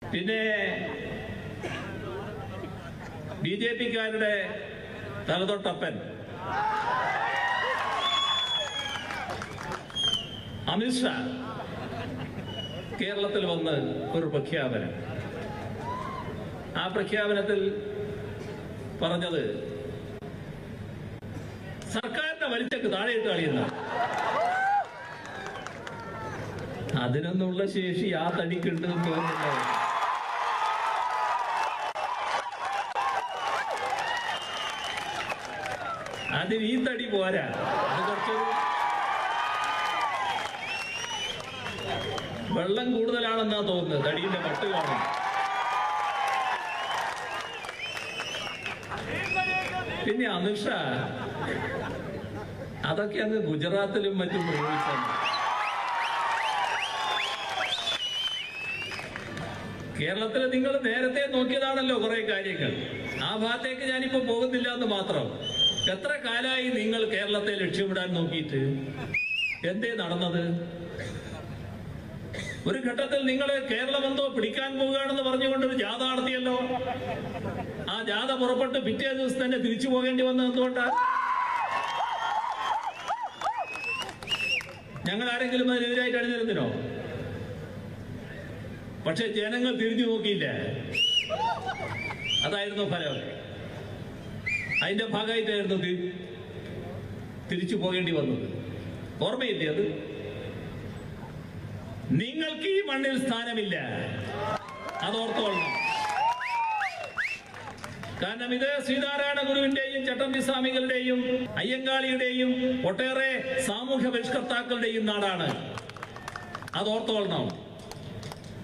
പിന്നെ B J പിക്കാരുടെ തലതൊട്ടപ്പൻ അമിത്ഷാ കേരളത്തിൽ വന്ന് ഒരു പ്രഖ്യാപനം ആ പ്രഖ്യാപനത്തിൽ പറഞ്ഞത് സർക്കാരിന്റെ വലിച്ചക്ക് താഴെയിട്ട് കളിയുന്ന അതിനൊന്നുള്ള ശേഷി ആ തടിക്കുണ്ട് എന്ന് തോന്നുന്നില്ല അതിന് ഈ തടി പോരാ അത് കുറച്ചൊരു വെള്ളം കൂടുതലാണെന്നാ തോന്നുന്നത് തടിയുടെ പട്ട് കാണും പിന്നെ അമിത്ഷാ അതൊക്കെ അങ്ങ് ഗുജറാത്തിലും മറ്റും പ്രയോഗിച്ചാൽ കേരളത്തിൽ നിങ്ങൾ നേരത്തെ നോക്കിയതാണല്ലോ കുറെ കാര്യങ്ങൾ ആ ഭാഗത്തേക്ക് ഞാനിപ്പോ പോകുന്നില്ല എന്ന് മാത്രം എത്ര കാലമായി നിങ്ങൾ കേരളത്തെ ലക്ഷ്യമിടാൻ നോക്കിയിട്ട് എന്തേ നടന്നത് ഒരു ഘട്ടത്തിൽ നിങ്ങൾ കേരളം എന്തോ പിടിക്കാൻ പോവുകയാണെന്ന് പറഞ്ഞുകൊണ്ട് ഒരു ജാഥ നടത്തിയല്ലോ ആ ജാഥ പുറപ്പെട്ട് പിറ്റേ ദിവസം തന്നെ തിരിച്ചു പോകേണ്ടി വന്നത് എന്തുകൊണ്ടാ ഞങ്ങൾ ആരെങ്കിലും അതിനെതിരായിട്ട് അണിനിരുന്നിനോ പക്ഷെ ജനങ്ങൾ തിരിഞ്ഞു നോക്കിയില്ല അതായിരുന്നു ഫലം അതിന്റെ ഭാഗമായിട്ടായിരുന്നു തി- തിരിച്ചു പോകേണ്ടി വന്നത് ഓർമ്മയില്ലേ അത് നിങ്ങൾക്ക് ഈ മണ്ണിൽ സ്ഥാനമില്ല അതോർത്തോളണം കാരണം ഇത് ശ്രീനാരായണ ഗുരുവിന്റെയും ചട്ടമ്പി സ്വാമികളുടെയും അയ്യങ്കാളിയുടെയും ഒട്ടേറെ സാമൂഹ്യ പരിഷ്കർത്താക്കളുടെയും നാടാണ് അതോർത്തോളണം